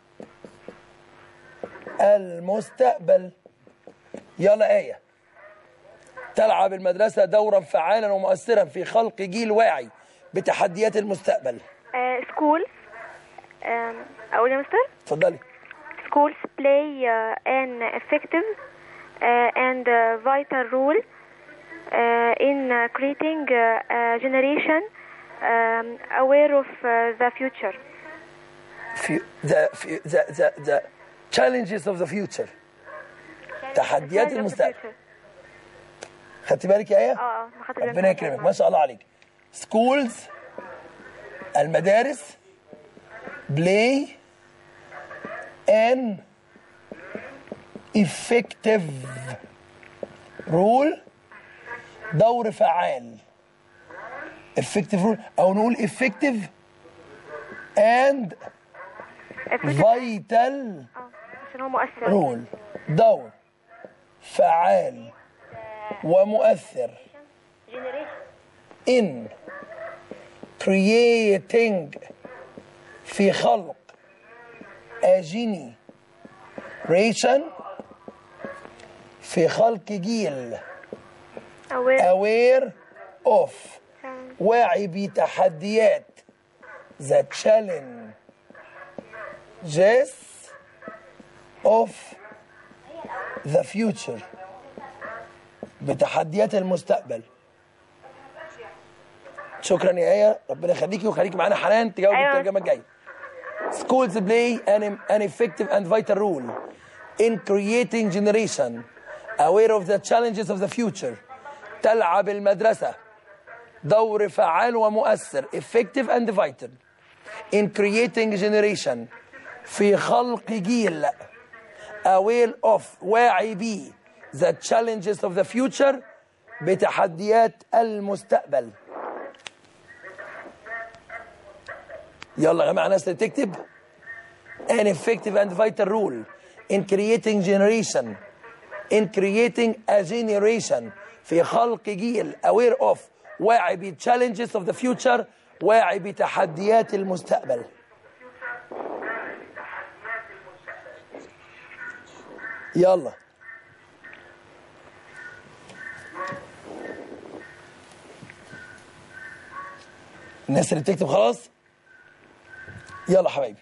المستقبل يلا آية تلعب المدرسة دورا فعالا ومؤثرا في خلق جيل واعي بتحديات المستقبل سكول اقول يا مستر اتفضلي schools play uh, an effective uh, and uh, vital role uh, in uh, creating uh, a generation um, aware of uh, the future. في the, في the, the, the challenges of the future تحديات Challenge of the المستقبل future. خدتي بالك يا ايه اه اه ما خدت بالي ربنا منها. يكرمك ما شاء الله عليك schools المدارس play an effective role دور فعال effective role او نقول effective and vital اه عشان هو مؤثر رول دور فعال ومؤثر in creating في خلق a generation في خلق جيل aware aware of واعي بتحديات the challenges of the future بتحديات المستقبل شكرا يا ايه ربنا يخليكي ويخليكي معانا حنان تجاوب أيوة. الترجمه الجايه Schools play an, an effective and vital role in creating generation aware of the challenges of the future. تلعب المدرسة دور فعال ومؤثر effective and vital in creating generation في خلق جيل aware of واعي بيه the challenges of the future بتحديات المستقبل يلا يا جماعه ناس اللي تكتب an effective and vital role in creating generation in creating a generation في خلق جيل aware of واعي ب challenges of the future واعي بتحديات المستقبل يلا الناس اللي بتكتب خلاص يلا حبايبي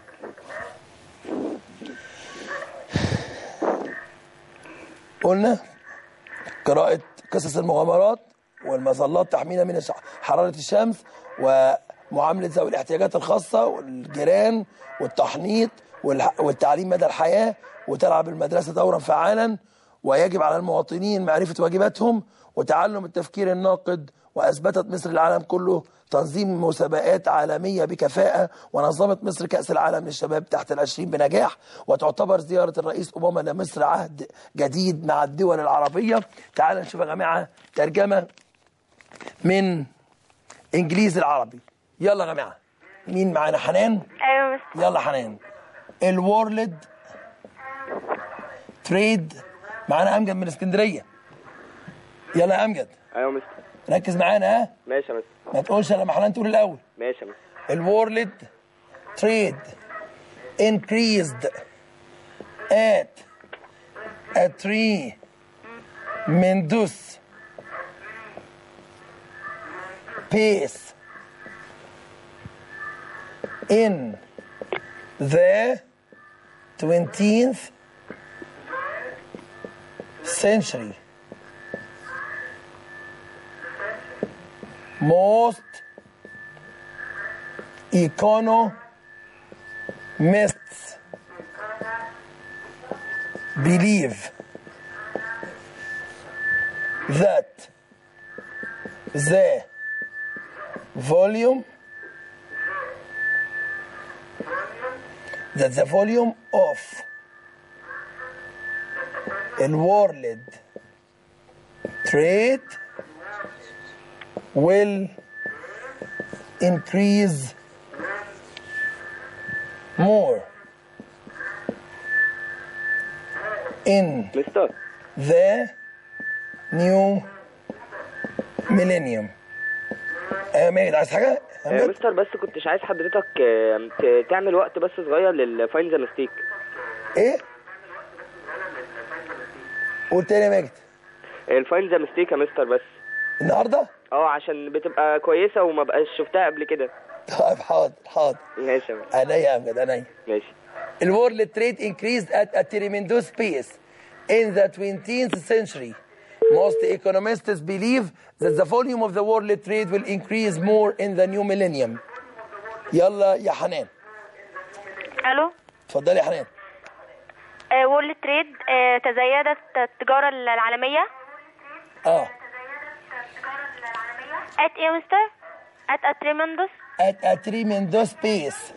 قلنا قراءة قصص المغامرات والمظلات تحمينا من الش- حرارة الشمس ومعاملة ذوي الاحتياجات الخاصة والجيران والتحنيط والح- والتعليم مدى الحياة وتلعب المدرسة دورا فعالا ويجب على المواطنين معرفة واجباتهم وتعلم التفكير الناقد وأثبتت مصر للعالم كله تنظيم مسابقات عالمية بكفاءة ونظمت مصر كأس العالم للشباب تحت العشرين بنجاح وتعتبر زيارة الرئيس أوباما لمصر عهد جديد مع الدول العربية تعال نشوف يا جماعة ترجمة من إنجليزي العربي يلا يا جماعة مين معانا حنان ايوه يا مستر يلا حنان الورلد تريد معانا امجد من اسكندريه يلا يا امجد ايوه مستر ركز معانا ها ماشي يا مستر ما تقولش لما حنان تقول الاول ماشي يا مستر الورلد تريد increased at a tremendous pace in the 20th century. Most economists believe that the volume that the volume of the world trade will increase more in مستر the new millennium ايوه ماجد عايز حاجه؟ آه، أمجد؟ مستر بس كنتش عايز حضرتك آه، ت- تعمل وقت بس صغير للفاين ذا ميستيك ايه؟ قول تاني يا ماجد الفاين ذا ميستيك يا مستر بس النهارده؟ اه عشان بتبقى كويسه وما بقاش شفتها قبل كده طيب حاضر حاضر ماشي يا مستر عينيا يا امجد عينيا ماشي الورلد تريد increased at a tremendous pace in the 20th century. Most economists believe that the volume of the world trade will increase more in the new millennium. يلا يا حنان الو اتفضلي يا حنان وورلد تريد تزايدت التجارة العالمية اه at ايه يا مستر at a tremendous at a tremendous pace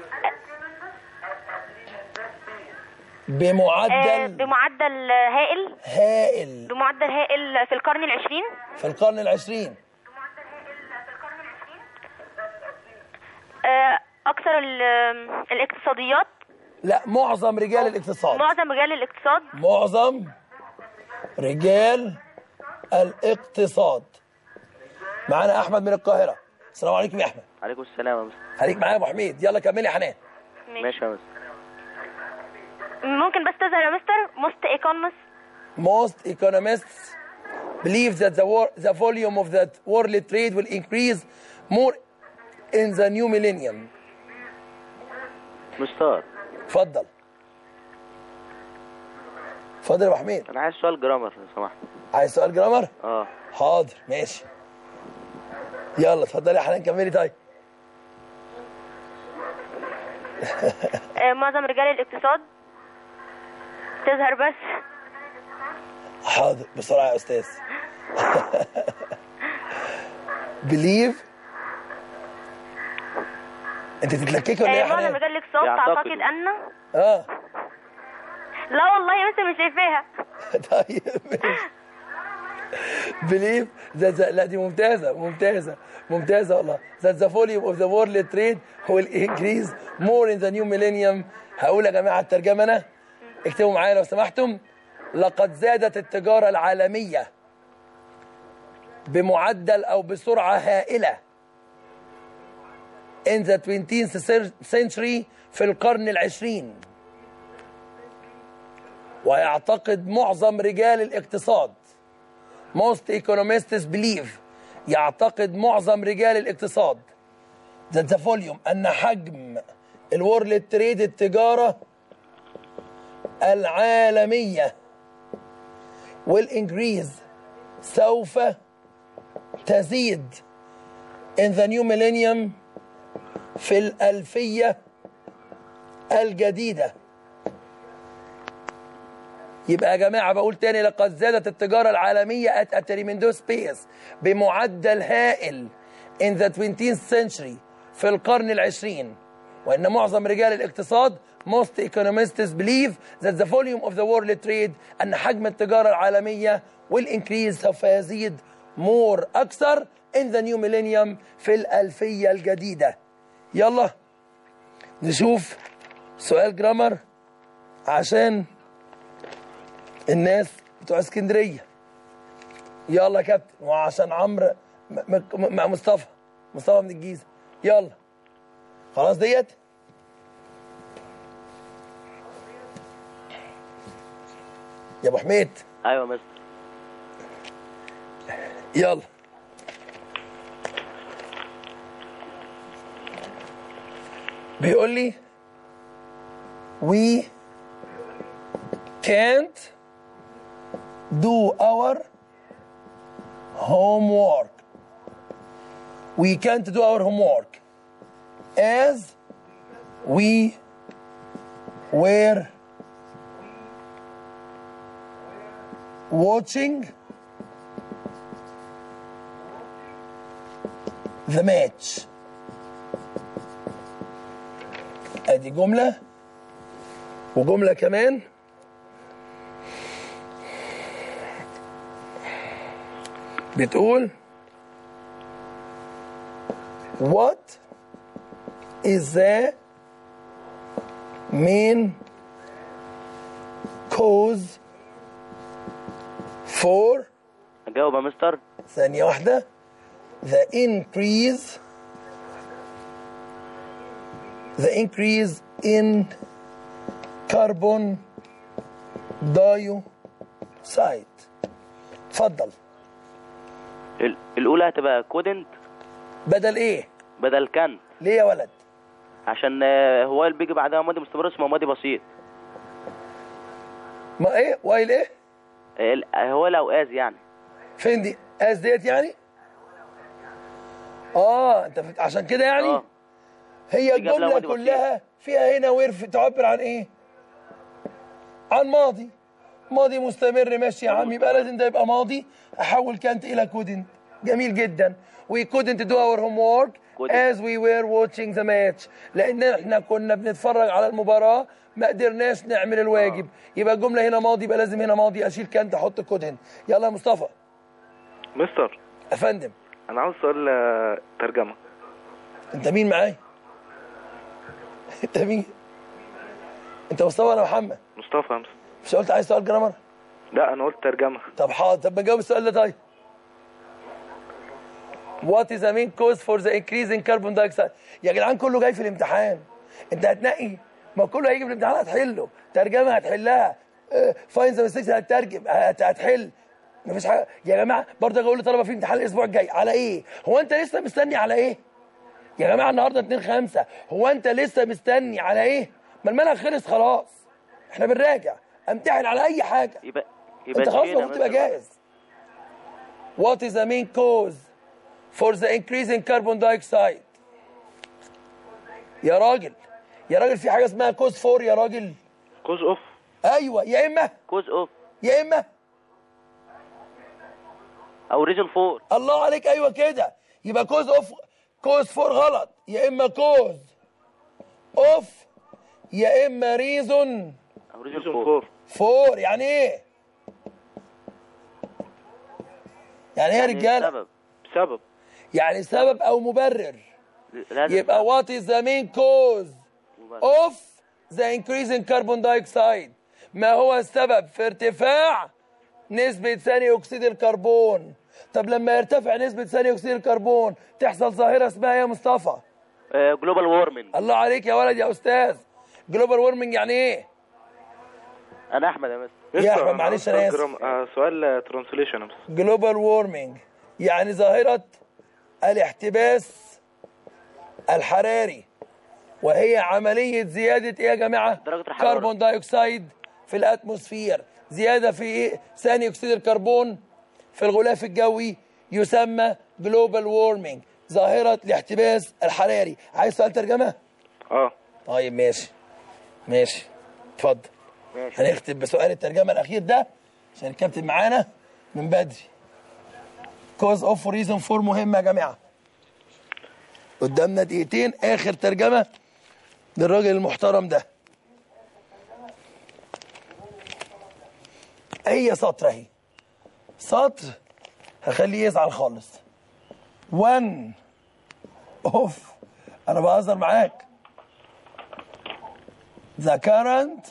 آه، بمعدل بمعدل هائل هائل بمعدل هائل في القرن العشرين في القرن العشرين آه، أكثر ال- الاقتصاديات لا معظم رجال الاقتصاد معظم رجال الاقتصاد معظم رجال الاقتصاد معانا احمد من القاهره السلام عليكم يا احمد عليكم السلام يا مستر خليك معايا يا ابو حميد يلا كملي يا حنان ماشي يا مستر ممكن بس تظهر يا مستر most economists most economists believes that the, war, the volume of the world trade will increase more in the new millennium مستر اتفضل اتفضل يا ابو حميد انا عايز سؤال جرامر لو سمحت عايز سؤال جرامر اه حاضر ماشي يلا اتفضلي يا حنان كملي طيب آه، معظم رجال الاقتصاد تظهر بس حاضر بسرعه يا استاذ بليف انت تتلككي ولا ايه آه، يا معظم حنان رجال الاقتصاد يعتقد. تعتقد ان اه لا والله لسه مش شايفاها طيب ماشي بليف that the... لا دي ممتازة ممتازة ممتازة والله that the volume of the world trade will increase more in the new millennium هقول يا جماعة الترجمة أنا اكتبوا معايا لو سمحتم لقد زادت التجارة العالمية بمعدل أو بسرعة هائلة in the 20th century في القرن العشرين ويعتقد معظم رجال الاقتصاد most economists believe يعتقد معظم رجال الاقتصاد that the volume أن حجم الورلد تريد التجارة العالمية will increase سوف تزيد in the new millennium في الألفية الجديدة يبقى يا جماعة بقول تاني لقد زادت التجارة العالمية at a tremendous pace بمعدل هائل in the 20th century في القرن العشرين وإن معظم رجال الاقتصاد most economists believe that the volume of the world trade أن حجم التجارة العالمية will increase سوف يزيد more أكثر in the new millennium في الألفية الجديدة يلا نشوف سؤال جرامر عشان الناس بتوع اسكندريه يلا يا كابتن وعشان عمرو م- م- مع مصطفى مصطفى من الجيزه يلا خلاص ديت يا ابو حميد ايوه مستر يلا بيقول لي we can't do our homework we can't do our homework as we were watching the match ادي جملة وجملة كمان بتقول What is the main cause for اجاوب يا مستر ثانية واحدة the increase the increase in carbon dioxide اتفضل ال- الاولى هتبقى كودنت بدل ايه بدل كان ليه يا ولد عشان آه، هو اللي بيجي بعدها ماضي مستمر اسمه ماضي بسيط ما ايه وايل ايه ال- هو لو از يعني فين دي از ديت يعني اه انت فت- عشان كده يعني اه هي دي جاب لها الجملة ماضي بسيط. كلها فيها هنا ويرف تعبر عن ايه عن ماضي ماضي مستمر ماشي يا عم يبقى لازم ده يبقى ماضي احول كانت الى كودنت جميل جدا we couldn't do our homework Couldn't. as we were watching the match لان احنا كنا بنتفرج على المباراة ما قدرناش نعمل الواجب يبقى الجملة هنا ماضي يبقى لازم هنا ماضي اشيل كانت احط كودنت يلا يا مصطفى مستر يا فندم انا عاوز سؤال آه، ترجمه انت مين معايا انت مين انت مصطفى ولا محمد مصطفى امس مش قلت عايز سؤال جرامر لا انا قلت ترجمه طب حاضر طب بجاوب السؤال ده طيب What is the main cause for the increase in carbon dioxide يا جدعان كله جاي في الامتحان انت هتنقي ما كله هيجي في الامتحان هتحله ترجمه هتحلها فاين ذا ميستيكس هتترجم هت- هتحل مفيش حاجه يا جماعه برضه اجي اقول لطلبه في امتحان الاسبوع الجاي على ايه هو انت لسه مستني على ايه يا جماعه النهارده 2 5 هو انت لسه مستني على ايه ما المنهج خلص خلاص احنا بنراجع امتحن على اي حاجه يبقى يبقى انت خلاص نسينا المفروض تبقى مثلاً. جاهز What is the main cause for the increase in carbon dioxide يا راجل يا راجل في حاجه اسمها كوز فور يا راجل كوز اوف ايوه يا اما كوز اوف يا اما او ريجن 4 الله عليك ايوه كده يبقى كوز اوف كوز فور غلط يا اما كوز اوف يا اما ريزون او ريجن 4 فور يعني ايه يعني ايه يا رجاله سبب سبب يعني سبب او مبرر لازم يبقى what is the main cause of the increase in carbon dioxide ما هو السبب في ارتفاع نسبة ثاني أكسيد الكربون طب لما يرتفع نسبة ثاني أكسيد الكربون تحصل ظاهرة اسمها إيه يا مصطفى جلوبال وورمنج الله عليك يا ولد يا أستاذ جلوبال وورمنج يعني إيه انا احمد يا مستر يا مستر، أحمد معلش أنا مستر آسف جرام- آه، سؤال ترانسليشن يا مستر. جلوبال وورمنج يعني ظاهرة الاحتباس الحراري وهي عملية زيادة ايه يا جماعة؟ درجة الحرارة. كربون دايوكسيد في الاتموسفير زيادة في ايه؟ ثاني اكسيد الكربون في الغلاف الجوي يسمى جلوبال وورمنج ظاهرة الاحتباس الحراري عايز سؤال ترجمة؟ اه طيب ماشي ماشي اتفضل ماشي هنختم بسؤال الترجمة الأخير ده عشان الكابتن معانا من بدري كوز اوف ريزون فور مهمة يا جماعة قدامنا دقيقتين آخر ترجمة للراجل المحترم ده هي سطر اهي سطر هخليه يزعل خالص one اوف انا بهزر معاك the current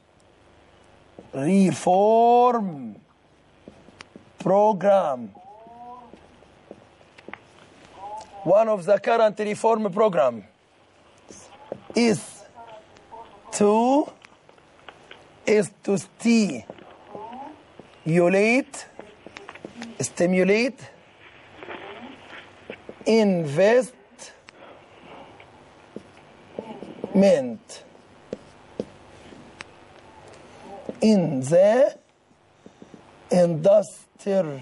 reform program one of the current reform program is to is to stimulate stimulate investment in the industrial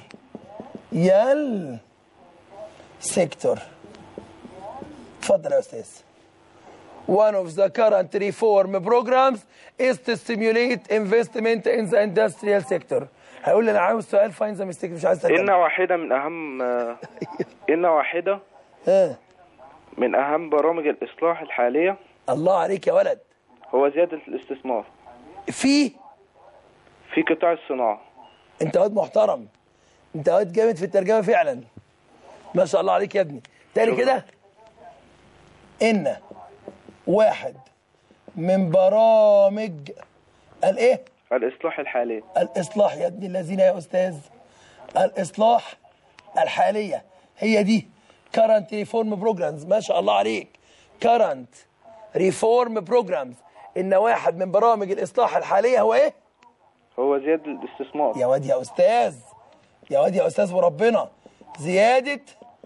sector اتفضل يا استاذ One of the current reform programs is to stimulate investment in the industrial sector. هيقول لي انا عاوز سؤال فاين ذا ميستيك مش عايز إن ترجمه. واحدة من أهم آه، إن واحدة ها من أهم برامج الإصلاح الحالية الله عليك يا ولد. هو زيادة الاستثمار في في قطاع الصناعة انت واد محترم. انت واد جامد في الترجمه فعلا. ما شاء الله عليك يا ابني. تاني كده ان واحد من برامج الايه؟ الإصلاح الحالية الإصلاح يا ابن الذين يا أستاذ الإصلاح الحالية هي دي current reform programs ما شاء الله عليك current reform programs إن واحد من برامج الإصلاح الحالية هو إيه؟ هو زيادة الاستثمار يا واد يا أستاذ يا واد يا أستاذ وربنا زيادة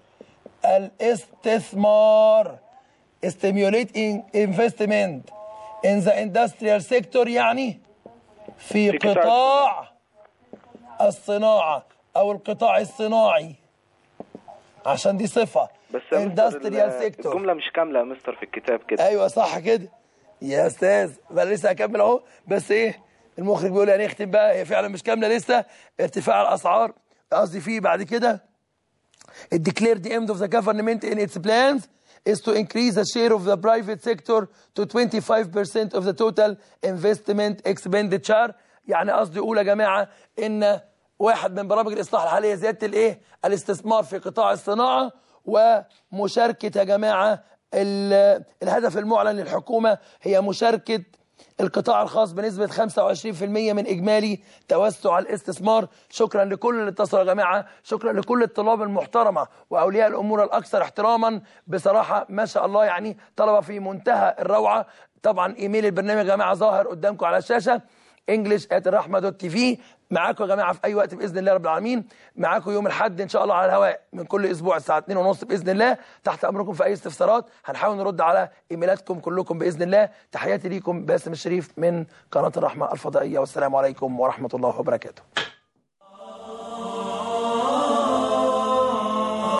الاستثمار stimulate in investment in the industrial sector يعني في في قطاع قطاع الصناعة أو القطاع الصناعي عشان دي صفة بس يا مستر industrial ال- sector الجملة مش كاملة يا مستر في الكتاب كده ايوه صح كده يا استاذ بقى لسه هكمل اهو بس ايه المخرج بيقول يعني اختم بقى هي فعلا مش كامله لسه ارتفاع الاسعار قصدي فيه بعد كده It declared the end of the government in its plans is to increase the share of the private sector to 25% of the total investment expenditure يعني قصدي اقول يا جماعه ان واحد من برامج الاصلاح الحاليه زياده الايه الاستثمار في قطاع الصناعه ومشاركه يا جماعه ال- الهدف المعلن للحكومه هي مشاركه القطاع الخاص بنسبة 25% من إجمالي توسع الاستثمار شكرا لكل اللي اتصل يا جماعة شكرا لكل الطلاب المحترمة وأولياء الأمور الأكثر احتراما بصراحة ما شاء الله يعني طلبة في منتهى الروعة طبعا إيميل البرنامج يا جماعة ظاهر قدامكم على الشاشة انجلش ات الرحمة دوت تي في معاكم يا جماعه في اي وقت باذن الله رب العالمين معاكم يوم الاحد ان شاء الله على الهواء من كل اسبوع الساعه 2 ونص باذن الله تحت امركم في اي استفسارات هنحاول نرد على ايميلاتكم كلكم باذن الله تحياتي ليكم باسم الشريف من قناه الرحمه الفضائيه والسلام عليكم ورحمه الله وبركاته